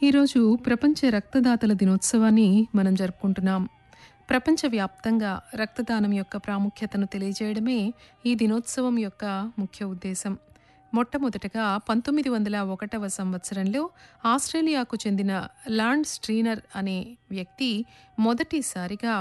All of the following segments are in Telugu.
ఈరోజు ప్రపంచ రక్తదాతల దినోత్సవాన్ని మనం జరుపుకుంటున్నాం ప్రపంచవ్యాప్తంగా రక్తదానం యొక్క ప్రాముఖ్యతను తెలియజేయడమే ఈ దినోత్సవం యొక్క ముఖ్య ఉద్దేశం మొట్టమొదటగా పంతొమ్మిది వందల ఒకటవ సంవత్సరంలో ఆస్ట్రేలియాకు చెందిన లాండ్ స్ట్రీనర్ అనే వ్యక్తి మొదటిసారిగా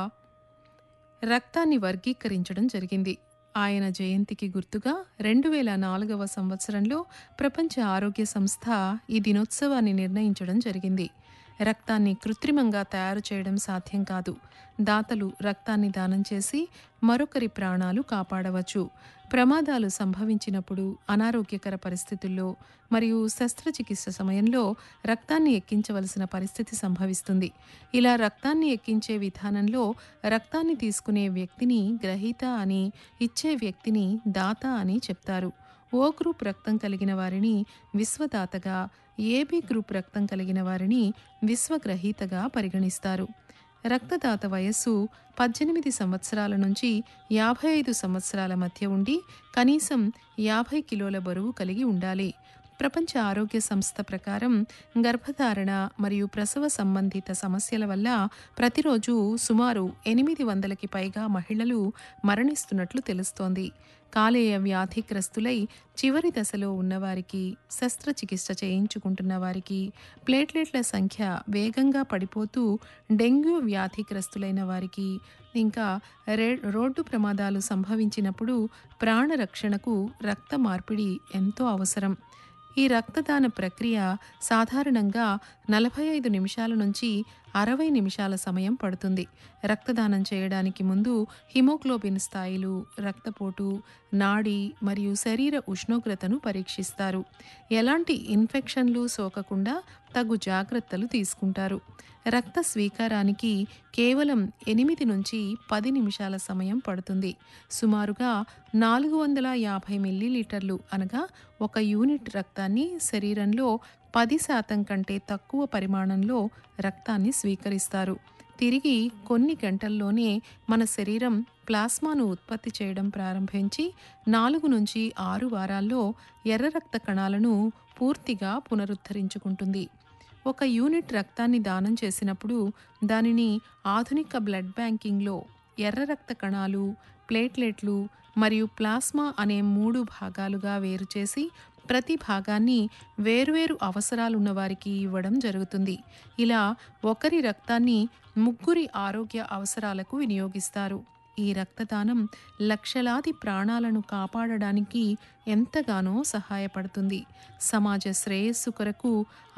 రక్తాన్ని వర్గీకరించడం జరిగింది ఆయన జయంతికి గుర్తుగా రెండు వేల నాలుగవ సంవత్సరంలో ప్రపంచ ఆరోగ్య సంస్థ ఈ దినోత్సవాన్ని నిర్ణయించడం జరిగింది రక్తాన్ని కృత్రిమంగా తయారు చేయడం సాధ్యం కాదు దాతలు రక్తాన్ని దానం చేసి మరొకరి ప్రాణాలు కాపాడవచ్చు ప్రమాదాలు సంభవించినప్పుడు అనారోగ్యకర పరిస్థితుల్లో మరియు శస్త్రచికిత్స సమయంలో రక్తాన్ని ఎక్కించవలసిన పరిస్థితి సంభవిస్తుంది ఇలా రక్తాన్ని ఎక్కించే విధానంలో రక్తాన్ని తీసుకునే వ్యక్తిని గ్రహీత అని ఇచ్చే వ్యక్తిని దాత అని చెప్తారు ఓ గ్రూప్ రక్తం కలిగిన వారిని విశ్వదాతగా ఏబీ గ్రూప్ రక్తం కలిగిన వారిని విశ్వగ్రహీతగా పరిగణిస్తారు రక్తదాత వయస్సు పద్దెనిమిది సంవత్సరాల నుంచి యాభై ఐదు సంవత్సరాల మధ్య ఉండి కనీసం యాభై కిలోల బరువు కలిగి ఉండాలి ప్రపంచ ఆరోగ్య సంస్థ ప్రకారం గర్భధారణ మరియు ప్రసవ సంబంధిత సమస్యల వల్ల ప్రతిరోజు సుమారు ఎనిమిది వందలకి పైగా మహిళలు మరణిస్తున్నట్లు తెలుస్తోంది కాలేయ వ్యాధిగ్రస్తులై చివరి దశలో ఉన్నవారికి శస్త్రచికిత్స చేయించుకుంటున్న వారికి ప్లేట్లెట్ల సంఖ్య వేగంగా పడిపోతూ డెంగ్యూ వ్యాధిగ్రస్తులైన వారికి ఇంకా రే రోడ్డు ప్రమాదాలు సంభవించినప్పుడు ప్రాణరక్షణకు రక్త మార్పిడి ఎంతో అవసరం ఈ రక్తదాన ప్రక్రియ సాధారణంగా నలభై ఐదు నిమిషాల నుంచి అరవై నిమిషాల సమయం పడుతుంది రక్తదానం చేయడానికి ముందు హిమోగ్లోబిన్ స్థాయిలు రక్తపోటు నాడి మరియు శరీర ఉష్ణోగ్రతను పరీక్షిస్తారు ఎలాంటి ఇన్ఫెక్షన్లు సోకకుండా తగు జాగ్రత్తలు తీసుకుంటారు రక్త స్వీకారానికి కేవలం ఎనిమిది నుంచి పది నిమిషాల సమయం పడుతుంది సుమారుగా నాలుగు వందల యాభై మిల్లీలీటర్లు అనగా ఒక యూనిట్ రక్తాన్ని శరీరంలో పది శాతం కంటే తక్కువ పరిమాణంలో రక్తాన్ని స్వీకరిస్తారు తిరిగి కొన్ని గంటల్లోనే మన శరీరం ప్లాస్మాను ఉత్పత్తి చేయడం ప్రారంభించి నాలుగు నుంచి ఆరు వారాల్లో ఎర్ర రక్త కణాలను పూర్తిగా పునరుద్ధరించుకుంటుంది ఒక యూనిట్ రక్తాన్ని దానం చేసినప్పుడు దానిని ఆధునిక బ్లడ్ బ్యాంకింగ్లో ఎర్ర రక్త కణాలు ప్లేట్లెట్లు మరియు ప్లాస్మా అనే మూడు భాగాలుగా వేరు చేసి ప్రతి భాగాన్ని వేర్వేరు అవసరాలున్న వారికి ఇవ్వడం జరుగుతుంది ఇలా ఒకరి రక్తాన్ని ముగ్గురి ఆరోగ్య అవసరాలకు వినియోగిస్తారు ఈ రక్తదానం లక్షలాది ప్రాణాలను కాపాడడానికి ఎంతగానో సహాయపడుతుంది సమాజ శ్రేయస్సు కొరకు